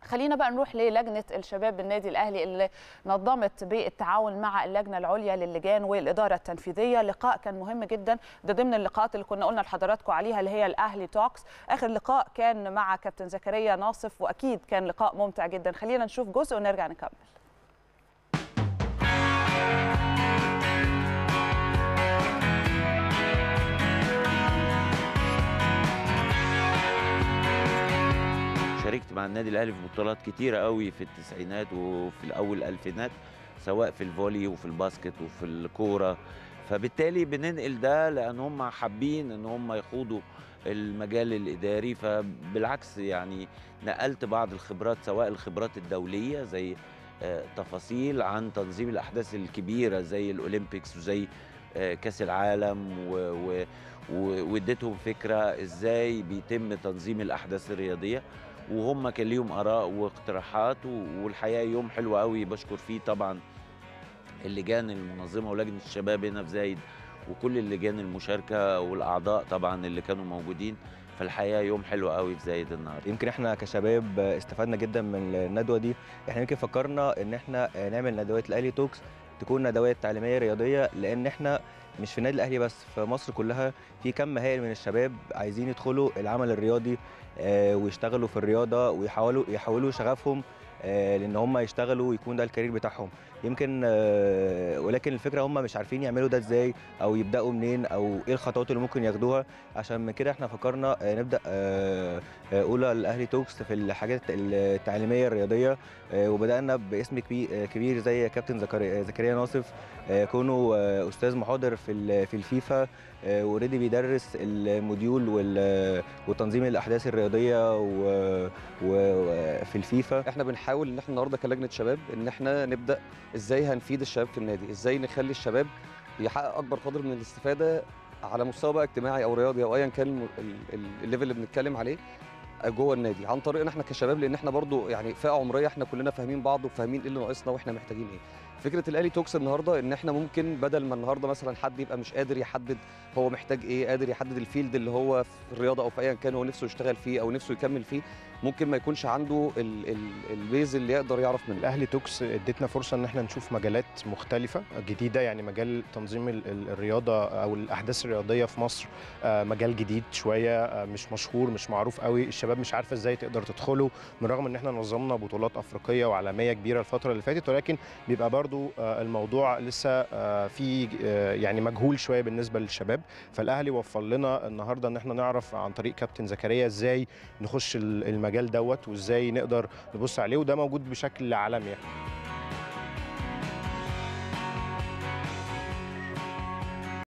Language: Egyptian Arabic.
خلينا بقى نروح للجنه الشباب بالنادي الاهلي اللي نظمت بالتعاون مع اللجنه العليا للجان والاداره التنفيذيه لقاء كان مهم جدا ده ضمن اللقاءات اللي كنا قلنا لحضراتكم عليها اللي هي الاهلي توكس اخر لقاء كان مع كابتن زكريا ناصف واكيد كان لقاء ممتع جدا خلينا نشوف جزء ونرجع نكمل شاركت مع النادي الاهلي في بطولات كتيره قوي في التسعينات وفي الاول الالفينات سواء في الفولي وفي الباسكت وفي الكوره فبالتالي بننقل ده لان هم حابين ان هم يخوضوا المجال الاداري فبالعكس يعني نقلت بعض الخبرات سواء الخبرات الدوليه زي آه، تفاصيل عن تنظيم الاحداث الكبيره زي الاولمبيكس وزي آه، كاس العالم و- و- و- واديتهم فكره ازاي بيتم تنظيم الاحداث الرياضيه وهم كان ليهم اراء واقتراحات و- والحقيقه يوم حلو قوي بشكر فيه طبعا اللجان المنظمه ولجنه الشباب هنا في زايد وكل اللجان المشاركه والاعضاء طبعا اللي كانوا موجودين فالحقيقه يوم حلو قوي في زايد النهارده يمكن احنا كشباب استفدنا جدا من الندوه دي احنا يمكن فكرنا ان احنا نعمل ندوات الاهلي توكس تكون ندوات تعليميه رياضيه لان احنا مش في النادي الاهلي بس في مصر كلها في كم هائل من الشباب عايزين يدخلوا العمل الرياضي آه، ويشتغلوا في الرياضه ويحاولوا يحولوا شغفهم آه، لان هم يشتغلوا ويكون ده الكارير بتاعهم يمكن آه، ولكن الفكره هم مش عارفين يعملوا ده ازاي او يبداوا منين او ايه الخطوات اللي ممكن ياخدوها عشان من كده احنا فكرنا آه، نبدا آه، آه، اولى الاهلي توكس في الحاجات التعليميه الرياضيه آه، وبدانا باسم كبي- آه، كبير زي كابتن زكريا زكريا ناصف آه، كونه آه، استاذ محاضر في ال- في الفيفا اوريدي بيدرس الموديول وال- وتنظيم الاحداث الرياضيه و- وفي الفيفا احنا بنحاول ان احنا النهارده كلجنه شباب ان احنا نبدا ازاي هنفيد الشباب في النادي ازاي نخلي الشباب يحقق اكبر قدر من الاستفاده على مستوى بقى اجتماعي او رياضي او ايا كان الم- ال- ال- الليفل اللي بنتكلم عليه جوه النادي عن طريقنا احنا كشباب لان احنا برضو يعني فئه عمريه احنا كلنا فاهمين بعض وفاهمين ايه اللي ناقصنا واحنا محتاجين ايه فكره الاهلي توكس النهارده ان احنا ممكن بدل ما النهارده مثلا حد يبقى مش قادر يحدد هو محتاج ايه قادر يحدد الفيلد اللي هو في الرياضه او في ايا كان هو نفسه يشتغل فيه او نفسه يكمل فيه ممكن ما يكونش عنده ال- ال- البيز اللي يقدر يعرف منه الاهلي توكس ادتنا فرصه ان احنا نشوف مجالات مختلفه جديده يعني مجال تنظيم ال- ال- الرياضه او الاحداث الرياضيه في مصر آه، مجال جديد شويه آه، مش مشهور مش معروف قوي الشباب مش عارفه ازاي تقدر تدخله من رغم ان احنا نظمنا بطولات افريقيه وعالميه كبيره الفتره اللي فاتت ولكن بيبقى برضو آه، الموضوع لسه آه، في آه، يعني مجهول شويه بالنسبه للشباب فالاهلي وفر لنا النهارده ان احنا نعرف عن طريق كابتن زكريا ازاي نخش ال- المجال دوت وازاي نقدر نبص عليه وده موجود بشكل عالمي